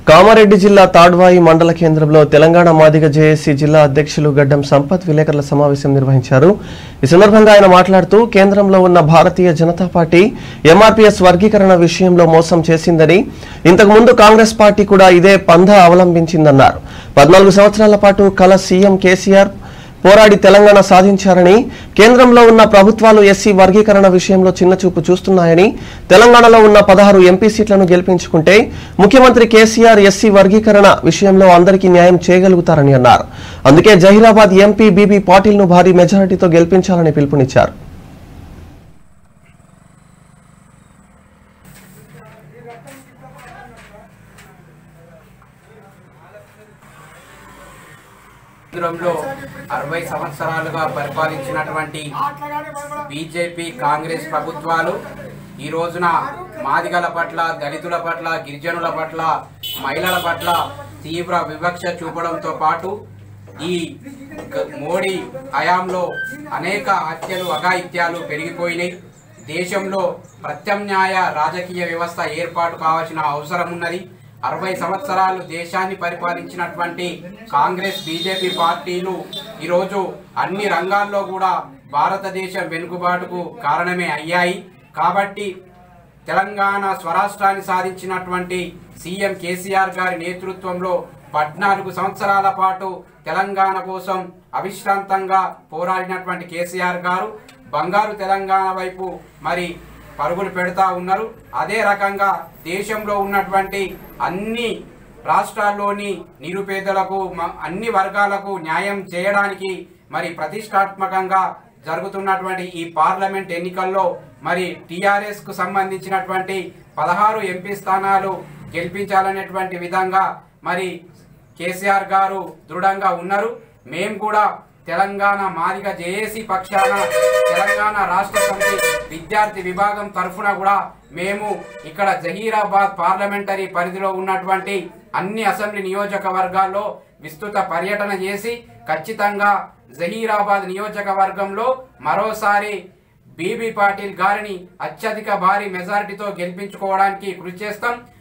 కామారెడ్డి జిల్లా తాడ్వాయి మండల కేంద్రంలో తెలంగాణ మాదిగ జేఏసీ జిల్లా అధ్యక్షులు గడ్డం సంపత్ విలేకరుల సమావేశం నిర్వహించారు ఈ సందర్భంగా ఆయన మాట్లాడుతూ కేంద్రంలో ఉన్న భారతీయ జనతా పార్టీ ఎంఆర్పీఎస్ వర్గీకరణ విషయంలో మోసం చేసిందని ఇంతకు ముందు కాంగ్రెస్ పార్టీ కూడా ఇదే పంధ అవలంబించిందన్నారు పద్నాలుగు సంవత్సరాల పాటు కల సీఎం కేసీఆర్ పోరాడి తెలంగాణ సాధించారని కేంద్రంలో ఉన్న ప్రభుత్వాలు ఎస్సీ వర్గీకరణ విషయంలో చిన్నచూపు చూస్తున్నాయని తెలంగాణలో ఉన్న పదహారు ఎంపీ సీట్లను గెలిపించుకుంటే ముఖ్యమంత్రి కేసీఆర్ ఎస్సీ వర్గీకరణ విషయంలో అందరికీ న్యాయం చేయగలుగుతారని అన్నారు అందుకే జహీరాబాద్ ఎంపీ బీబీ పాటిల్ ను భారీ మెజారిటీతో గెలిపించాలని పిలుపునిచ్చారు కేంద్రంలో అరవై సంవత్సరాలుగా పరిపాలించినటువంటి బీజేపీ కాంగ్రెస్ ప్రభుత్వాలు ఈ రోజున మాదిగల పట్ల దళితుల పట్ల గిరిజనుల పట్ల మహిళల పట్ల తీవ్ర వివక్ష చూపడంతో పాటు ఈ గ- మోడీ హయాంలో అనేక హత్యలు అఘాయిత్యాలు పెరిగిపోయినాయి దేశంలో ప్రత్యామ్నాయ రాజకీయ వ్యవస్థ ఏర్పాటు కావాల్సిన అవసరం ఉన్నది అరవై సంవత్సరాలు దేశాన్ని పరిపాలించినటువంటి కాంగ్రెస్ బీజేపీ పార్టీలు ఈరోజు అన్ని రంగాల్లో కూడా భారతదేశం వెనుకబాటుకు కారణమే అయ్యాయి కాబట్టి తెలంగాణ స్వరాష్ట్రాన్ని సాధించినటువంటి సీఎం కేసీఆర్ గారి నేతృత్వంలో పద్నాలుగు సంవత్సరాల పాటు తెలంగాణ కోసం అవిశ్రాంతంగా పోరాడినటువంటి కేసీఆర్ గారు బంగారు తెలంగాణ వైపు మరి పరుగులు పెడతా ఉన్నారు అదే రకంగా దేశంలో ఉన్నటువంటి అన్ని రాష్ట్రాల్లోని నిరుపేదలకు మ- అన్ని వర్గాలకు న్యాయం చేయడానికి మరి ప్రతిష్టాత్మకంగా జరుగుతున్నటువంటి ఈ పార్లమెంట్ ఎన్నికల్లో మరి టిఆర్ఎస్ కు సంబంధించినటువంటి పదహారు ఎంపీ స్థానాలు గెలిపించాలనేటువంటి విధంగా మరి కేసీఆర్ గారు దృఢంగా ఉన్నారు మేము కూడా తెలంగాణ మాదిగ జేఏసీ పక్షాన తెలంగాణ రాష్ట్ర సమితి విద్యార్థి విభాగం తరఫున కూడా మేము ఇక్కడ జహీరాబాద్ పార్లమెంటరీ పరిధిలో ఉన్నటువంటి అన్ని అసెంబ్లీ నియోజకవర్గాల్లో విస్తృత పర్యటన చేసి ఖచ్చితంగా జహీరాబాద్ నియోజకవర్గంలో మరోసారి బీబీ పాటిల్ గారిని అత్యధిక భారీ మెజారిటీతో గెలిపించుకోవడానికి కృషి చేస్తాం